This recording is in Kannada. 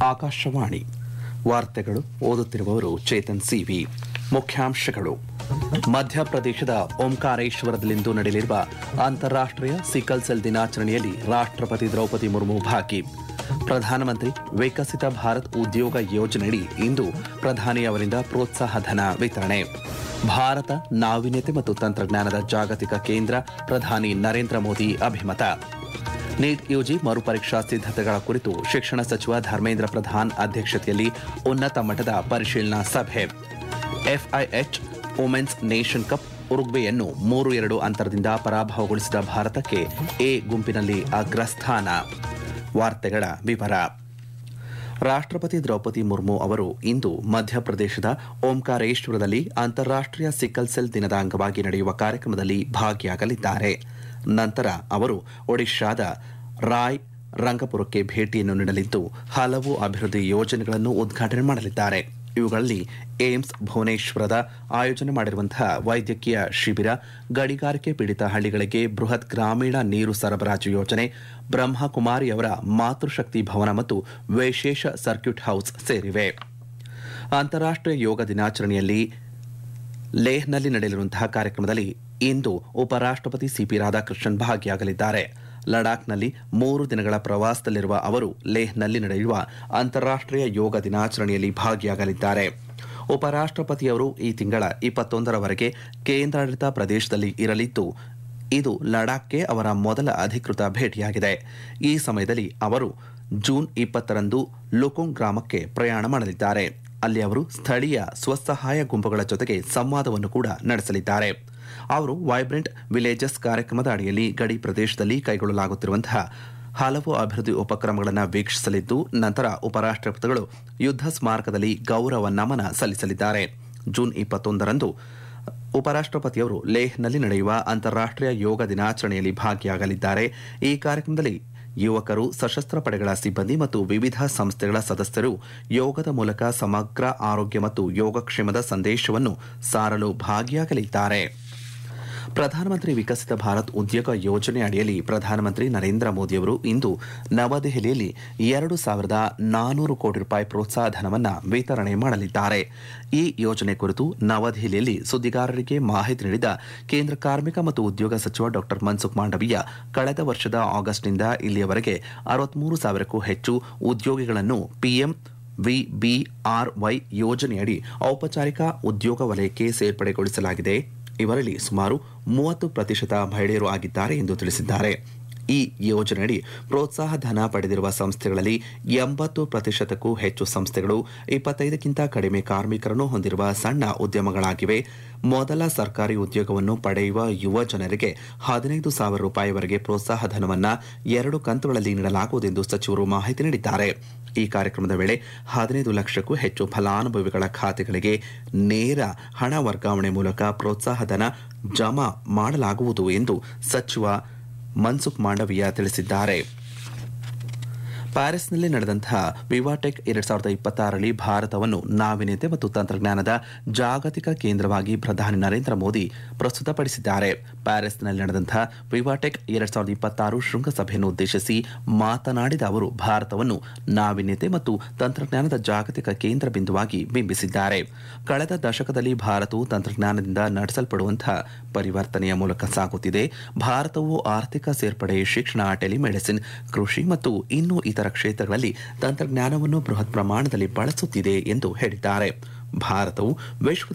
ಆಕಾಶವಾಣಿ ವಾರ್ತೆಗಳು ಓದುತ್ತಿರುವವರು ಚೇತನ್ ಸಿವಿ ಮುಖ್ಯಾಂಶಗಳು ಮಧ್ಯಪ್ರದೇಶದ ಓಂಕಾರೇಶ್ವರದಲ್ಲಿಂದು ನಡೆಯಲಿರುವ ಅಂತಾರಾಷ್ಟ್ರೀಯ ಸಿಕಲ್ ಸೆಲ್ ದಿನಾಚರಣೆಯಲ್ಲಿ ರಾಷ್ಟ್ರಪತಿ ದ್ರೌಪದಿ ಮುರ್ಮು ಭಾಗಿ ಪ್ರಧಾನಮಂತ್ರಿ ವಿಕಸಿತ ಭಾರತ್ ಉದ್ಯೋಗ ಯೋಜನೆಯಡಿ ಇಂದು ಪ್ರಧಾನಿ ಅವರಿಂದ ಪ್ರೋತ್ಸಾಹ ಧನ ವಿತರಣೆ ಭಾರತ ನಾವೀನ್ಯತೆ ಮತ್ತು ತಂತ್ರಜ್ಞಾನದ ಜಾಗತಿಕ ಕೇಂದ್ರ ಪ್ರಧಾನಿ ನರೇಂದ್ರ ಮೋದಿ ಅಭಿಮತ ನೀಟ್ ಯುಜಿ ಮರುಪರೀಕ್ಷಾ ಸಿದ್ಧತೆಗಳ ಕುರಿತು ಶಿಕ್ಷಣ ಸಚಿವ ಧರ್ಮೇಂದ್ರ ಪ್ರಧಾನ್ ಅಧ್ಯಕ್ಷತೆಯಲ್ಲಿ ಉನ್ನತ ಮಟ್ಟದ ಪರಿಶೀಲನಾ ಸಭೆ ಎಫ್ಐಎಚ್ ವುಮೆನ್ಸ್ ನೇಷನ್ ಕಪ್ ಉರುಗ್ವೆಯನ್ನು ಮೂರು ಎರಡು ಅಂತರದಿಂದ ಪರಾಭವಗೊಳಿಸಿದ ಭಾರತಕ್ಕೆ ಎ ಗುಂಪಿನಲ್ಲಿ ಅಗ್ರಸ್ಥಾನ ವಾರ್ತೆಗಳ ವಿವರ ರಾಷ್ಟ್ರಪತಿ ದ್ರೌಪದಿ ಮುರ್ಮು ಅವರು ಇಂದು ಮಧ್ಯಪ್ರದೇಶದ ಓಂಕಾರೇಶ್ವರದಲ್ಲಿ ಅಂತಾರಾಷ್ಟ್ರೀಯ ಸಿಕಲ್ ಸೆಲ್ ದಿನದ ಅಂಗವಾಗಿ ನಡೆಯುವ ಕಾರ್ಯಕ್ರಮದಲ್ಲಿ ಭಾಗಿಯಾಗಲಿದ್ದಾರೆ ನಂತರ ಅವರು ಒಡಿಶಾದ ರಾಯ್ ರಂಗಪುರಕ್ಕೆ ಭೇಟಿಯನ್ನು ನೀಡಲಿದ್ದು ಹಲವು ಅಭಿವೃದ್ಧಿ ಯೋಜನೆಗಳನ್ನು ಉದ್ಘಾಟನೆ ಮಾಡಲಿದ್ದಾರೆ ಇವುಗಳಲ್ಲಿ ಏಮ್ಸ್ ಭುವನೇಶ್ವರದ ಆಯೋಜನೆ ಮಾಡಿರುವಂತಹ ವೈದ್ಯಕೀಯ ಶಿಬಿರ ಗಣಿಗಾರಿಕೆ ಪೀಡಿತ ಹಳ್ಳಿಗಳಿಗೆ ಬೃಹತ್ ಗ್ರಾಮೀಣ ನೀರು ಸರಬರಾಜು ಯೋಜನೆ ಬ್ರಹ್ಮಕುಮಾರಿಯವರ ಮಾತೃಶಕ್ತಿ ಭವನ ಮತ್ತು ವಿಶೇಷ ಸರ್ಕ್ಯೂಟ್ ಹೌಸ್ ಸೇರಿವೆ ಅಂತಾರಾಷ್ಟ್ರೀಯ ಯೋಗ ದಿನಾಚರಣೆಯಲ್ಲಿ ಲೇಹ್ನಲ್ಲಿ ನಡೆಯಲಿರುವಂತಹ ಕಾರ್ಯಕ್ರಮದಲ್ಲಿ ಇಂದು ಉಪರಾಷ್ಟ್ರಪತಿ ಸಿಪಿ ರಾಧಾಕೃಷ್ಣನ್ ಭಾಗಿಯಾಗಲಿದ್ದಾರೆ ಲಡಾಖ್ನಲ್ಲಿ ಮೂರು ದಿನಗಳ ಪ್ರವಾಸದಲ್ಲಿರುವ ಅವರು ಲೇಹ್ನಲ್ಲಿ ನಡೆಯುವ ಅಂತಾರಾಷ್ಟ್ರೀಯ ಯೋಗ ದಿನಾಚರಣೆಯಲ್ಲಿ ಭಾಗಿಯಾಗಲಿದ್ದಾರೆ ಉಪರಾಷ್ಟ್ರಪತಿಯವರು ಈ ತಿಂಗಳ ಇಪ್ಪತ್ತೊಂದರವರೆಗೆ ಕೇಂದ್ರಾಡಳಿತ ಪ್ರದೇಶದಲ್ಲಿ ಇರಲಿದ್ದು ಇದು ಲಡಾಖ್ಗೆ ಅವರ ಮೊದಲ ಅಧಿಕೃತ ಭೇಟಿಯಾಗಿದೆ ಈ ಸಮಯದಲ್ಲಿ ಅವರು ಜೂನ್ ಇಪ್ಪತ್ತರಂದು ಲುಕೋಂಗ್ ಗ್ರಾಮಕ್ಕೆ ಪ್ರಯಾಣ ಮಾಡಲಿದ್ದಾರೆ ಅಲ್ಲಿ ಅವರು ಸ್ಥಳೀಯ ಸ್ವಸಹಾಯ ಗುಂಪುಗಳ ಜೊತೆಗೆ ಸಂವಾದವನ್ನು ಕೂಡ ನಡೆಸಲಿದ್ದಾರೆ ಅವರು ವೈಬ್ರೆಂಟ್ ವಿಲೇಜಸ್ ಕಾರ್ಯಕ್ರಮದ ಅಡಿಯಲ್ಲಿ ಗಡಿ ಪ್ರದೇಶದಲ್ಲಿ ಕೈಗೊಳ್ಳಲಾಗುತ್ತಿರುವಂತಹ ಹಲವು ಅಭಿವೃದ್ಧಿ ಉಪಕ್ರಮಗಳನ್ನು ವೀಕ್ಷಿಸಲಿದ್ದು ನಂತರ ಉಪರಾಷ್ಟ್ರಪತಿಗಳು ಯುದ್ಧ ಸ್ಮಾರಕದಲ್ಲಿ ಗೌರವ ನಮನ ಸಲ್ಲಿಸಲಿದ್ದಾರೆ ಜೂನ್ ಇಪ್ಪತ್ತೊಂದರಂದು ಉಪರಾಷ್ಟ್ರಪತಿಯವರು ಲೇಹ್ನಲ್ಲಿ ನಡೆಯುವ ಅಂತಾರಾಷ್ಟ್ರೀಯ ಯೋಗ ದಿನಾಚರಣೆಯಲ್ಲಿ ಭಾಗಿಯಾಗಲಿದ್ದಾರೆ ಈ ಕಾರ್ಯಕ್ರಮದಲ್ಲಿ ಯುವಕರು ಸಶಸ್ತ್ರ ಪಡೆಗಳ ಸಿಬ್ಬಂದಿ ಮತ್ತು ವಿವಿಧ ಸಂಸ್ಥೆಗಳ ಸದಸ್ಯರು ಯೋಗದ ಮೂಲಕ ಸಮಗ್ರ ಆರೋಗ್ಯ ಮತ್ತು ಯೋಗಕ್ಷೇಮದ ಸಂದೇಶವನ್ನು ಸಾರಲು ಭಾಗಿಯಾಗಲಿದ್ದಾರೆ ಪ್ರಧಾನಮಂತ್ರಿ ವಿಕಸಿತ ಭಾರತ್ ಉದ್ಯೋಗ ಯೋಜನೆ ಅಡಿಯಲ್ಲಿ ಪ್ರಧಾನಮಂತ್ರಿ ನರೇಂದ್ರ ಮೋದಿಯವರು ಇಂದು ನವದೆಹಲಿಯಲ್ಲಿ ಎರಡು ಸಾವಿರದ ನಾನೂರು ಕೋಟಿ ರೂಪಾಯಿ ಪ್ರೋತ್ಸಾಹ ಧನವನ್ನು ವಿತರಣೆ ಮಾಡಲಿದ್ದಾರೆ ಈ ಯೋಜನೆ ಕುರಿತು ನವದೆಹಲಿಯಲ್ಲಿ ಸುದ್ದಿಗಾರರಿಗೆ ಮಾಹಿತಿ ನೀಡಿದ ಕೇಂದ್ರ ಕಾರ್ಮಿಕ ಮತ್ತು ಉದ್ಯೋಗ ಸಚಿವ ಡಾ ಮನ್ಸುಖ್ ಮಾಂಡವೀಯ ಕಳೆದ ವರ್ಷದ ಆಗಸ್ಟ್ನಿಂದ ಇಲ್ಲಿಯವರೆಗೆ ಅರವತ್ಮೂರು ಸಾವಿರಕ್ಕೂ ಹೆಚ್ಚು ಉದ್ಯೋಗಿಗಳನ್ನು ಪಿಎಂ ವಿಬಿಆರ್ವೈ ಯೋಜನೆಯಡಿ ಔಪಚಾರಿಕ ಉದ್ಯೋಗ ವಲಯಕ್ಕೆ ಸೇರ್ಪಡೆಗೊಳಿಸಲಾಗಿದೆ ಇವರಲ್ಲಿ ಸುಮಾರು ಮೂವತ್ತು ಪ್ರತಿಶತ ಮಹಿಳೆಯರು ಆಗಿದ್ದಾರೆ ಎಂದು ತಿಳಿಸಿದ್ದಾರೆ ಈ ಯೋಜನೆಯಡಿ ಪ್ರೋತ್ಸಾಹ ಧನ ಪಡೆದಿರುವ ಸಂಸ್ಥೆಗಳಲ್ಲಿ ಎಂಬತ್ತು ಪ್ರತಿಶತಕ್ಕೂ ಹೆಚ್ಚು ಸಂಸ್ಥೆಗಳು ಇಪ್ಪತ್ತೈದಕ್ಕಿಂತ ಕಡಿಮೆ ಕಾರ್ಮಿಕರನ್ನು ಹೊಂದಿರುವ ಸಣ್ಣ ಉದ್ಯಮಗಳಾಗಿವೆ ಮೊದಲ ಸರ್ಕಾರಿ ಉದ್ಯೋಗವನ್ನು ಪಡೆಯುವ ಯುವ ಜನರಿಗೆ ಹದಿನೈದು ಸಾವಿರ ರೂಪಾಯಿವರೆಗೆ ಪ್ರೋತ್ಸಾಹ ಧನವನ್ನು ಎರಡು ಕಂತುಗಳಲ್ಲಿ ನೀಡಲಾಗುವುದೆಂದು ಸಚಿವರು ಮಾಹಿತಿ ನೀಡಿದ್ದಾರೆ ಈ ಕಾರ್ಯಕ್ರಮದ ವೇಳೆ ಹದಿನೈದು ಲಕ್ಷಕ್ಕೂ ಹೆಚ್ಚು ಫಲಾನುಭವಿಗಳ ಖಾತೆಗಳಿಗೆ ನೇರ ಹಣ ವರ್ಗಾವಣೆ ಮೂಲಕ ಪ್ರೋತ್ಸಾಹ ಧನ ಜಮಾ ಮಾಡಲಾಗುವುದು ಎಂದು ಸಚಿವ ಮನ್ಸುಖ್ ಮಾಂಡವೀಯ ತಿಳಿಸಿದ್ದಾರೆ ಪ್ಯಾರಿಸ್ನಲ್ಲಿ ನಡೆದಂತಹ ವಿವಾಟೆಕ್ ಎರಡ್ ಸಾವಿರದ ಇಪ್ಪತ್ತಾರರಲ್ಲಿ ಭಾರತವನ್ನು ನಾವೀನ್ಯತೆ ಮತ್ತು ತಂತ್ರಜ್ಞಾನದ ಜಾಗತಿಕ ಕೇಂದ್ರವಾಗಿ ಪ್ರಧಾನಿ ನರೇಂದ್ರ ಮೋದಿ ಪ್ರಸ್ತುತಪಡಿಸಿದ್ದಾರೆ ಪ್ಯಾರಿಸ್ನಲ್ಲಿ ನಡೆದಂತಹ ವಿವಾಟೆಕ್ ಎರಡ್ ಸಾವಿರದ ಇಪ್ಪತ್ತಾರು ಶೃಂಗಸಭೆಯನ್ನು ಉದ್ದೇಶಿಸಿ ಮಾತನಾಡಿದ ಅವರು ಭಾರತವನ್ನು ನಾವೀನ್ಯತೆ ಮತ್ತು ತಂತ್ರಜ್ಞಾನದ ಜಾಗತಿಕ ಕೇಂದ್ರ ಬಿಂದುವಾಗಿ ಬಿಂಬಿಸಿದ್ದಾರೆ ಕಳೆದ ದಶಕದಲ್ಲಿ ಭಾರತವು ತಂತ್ರಜ್ಞಾನದಿಂದ ನಡೆಸಲ್ಪಡುವಂತಹ ಪರಿವರ್ತನೆಯ ಮೂಲಕ ಸಾಗುತ್ತಿದೆ ಭಾರತವು ಆರ್ಥಿಕ ಸೇರ್ಪಡೆ ಶಿಕ್ಷಣ ಟೆಲಿಮೆಡಿಸಿನ್ ಕೃಷಿ ಮತ್ತು ಇನ್ನೂ ಇತರ ಕ್ಷೇತ್ರಗಳಲ್ಲಿ ತಂತ್ರಜ್ಞಾನವನ್ನು ಬೃಹತ್ ಪ್ರಮಾಣದಲ್ಲಿ ಬಳಸುತ್ತಿದೆ ಎಂದು ಹೇಳಿದ್ದಾರೆ ಭಾರತವು ವಿಶ್ವದ